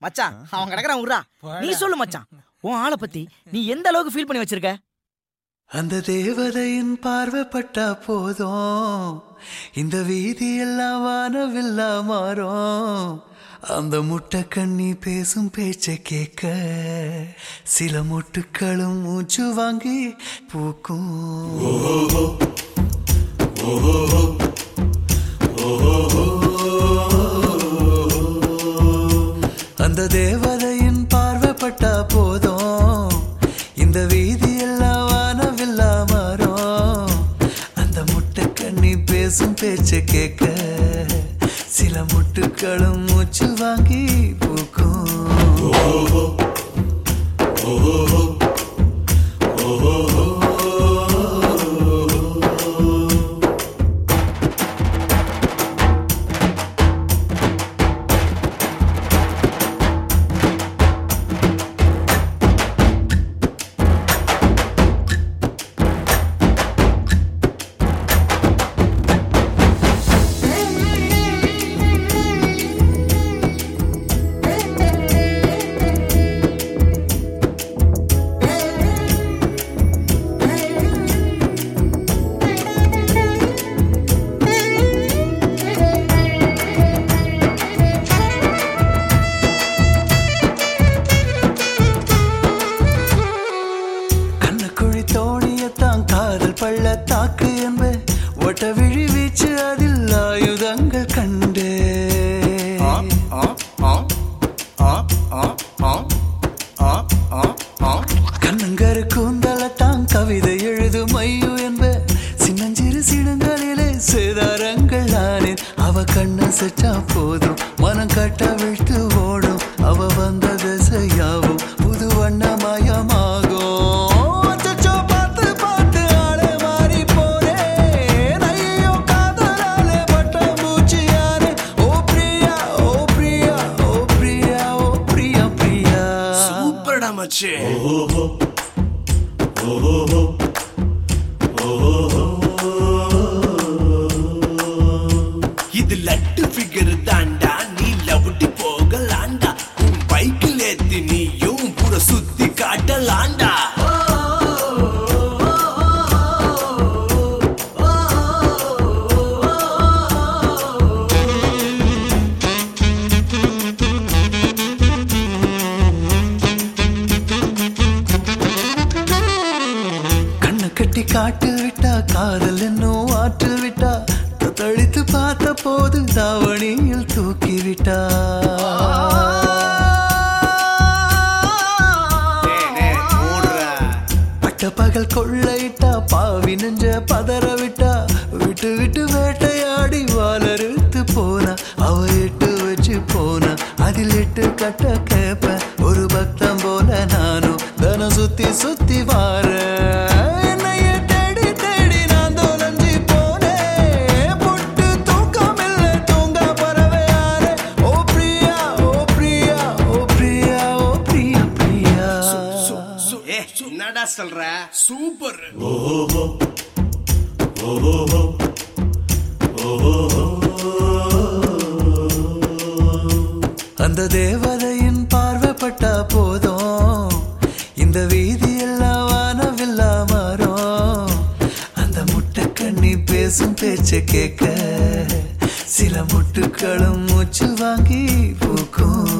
மச்சான் அவன் கிடக்குறான் உர்றா நீ சொல்லு மச்சான் உன் ஆளை பத்தி நீ எந்த அளவுக்கு ஃபீல் பண்ணி வச்சிருக்க அந்த தேவதையின் பார்வைப்பட்டா போதும் இந்த வீதி எல்லாம் வானவில்லா மாறும் அந்த முட்டை கண்ணி பேசும் பேச்சை கேட்க சில முட்டுக்களும் மூச்சு வாங்கி பூக்கும் அந்த தேவதையின் பார்வைப்பட்டா போதும் இந்த வீதி எல்லாம் வானவில்லா மாறும் அந்த முட்டை கண்ணி பேசும் பேச்சை கேட்க சில முட்டுக்களும் மூச்சு வாங்கி பூக்கும் கண்ணக்குழி தோணியத்தான் காதல் பள்ளத்தாக்கு என்ப ஒட்ட விழி வீச்சு அதில் ஆயுதங்கள் கண்டே கண்ணங்கரு கூந்தலத்தான் கவிதை எழுதும் ஐயோ என்ப சின்னஞ்சிறு சிடுங்களிலே சேதாரங்கள் நானே அவ கண்ண செச்சா போதும் மனம் கட்ட விட்டு ஓடும் அவ வந்த திசையாவும் புது வண்ணமயமாகும் அச்சச்சோ, பார்த்து பார்த்து ஆளே மாறி போறேன். ஐயோ, காதலாலே பட்டாம்பூச்சியானே. ஓ பிரியா, ஓ பிரியா, ஓ பிரியா, ஓ பிரியா, பிரியா. சூப்பர்டா மச்சி இது லட்டு ஃபிகர் தாண்டா நீ லவுட்டி போகலாண்டா உன் பைக்கில் ஏத்தி நீயும் கூட சுத்தி காட்டலாண்டா கண்ணை கட்டி காட்டில் விட்டா காதல் என்னும் ஆற்றில் விட்டா தத்தளித்து பார்த்த போது தாவணியில் தூக்கி விட்டா பட்ட பகல் கொள்ளையிட்டா பாவி நெஞ்ச பதற விட்டா விட்டு விட்டு வேட்டையாடி வாலறுத்து போனா அவ எட்டு வச்சு போனா அதில் எட்டு கட்ட கேப்ப ஒரு பக்தம் போல நானும் தன சுத்தி சுத்தி வார என்னையே தேடி தேடி நான் தொலைஞ்சி போனேன் பொட்டு தூக்கமில்லை தூங்க பறவையாரே ஓ பிரியா ஓ பிரியா ஓ பிரியா ஓ பிரியா பிரியா ஏ என்னடா சொல்ற சூப்பர் அந்த தேவதையின் பார்வைப்பட்டா போதும் இந்த வீதி எல்லாம் வானவில்லா மாறும் அந்த முட்டை கண்ணி பேசும் பேச்சை கேட்க சில முட்டுக்களும் மூச்சு வாங்கி பூக்கும்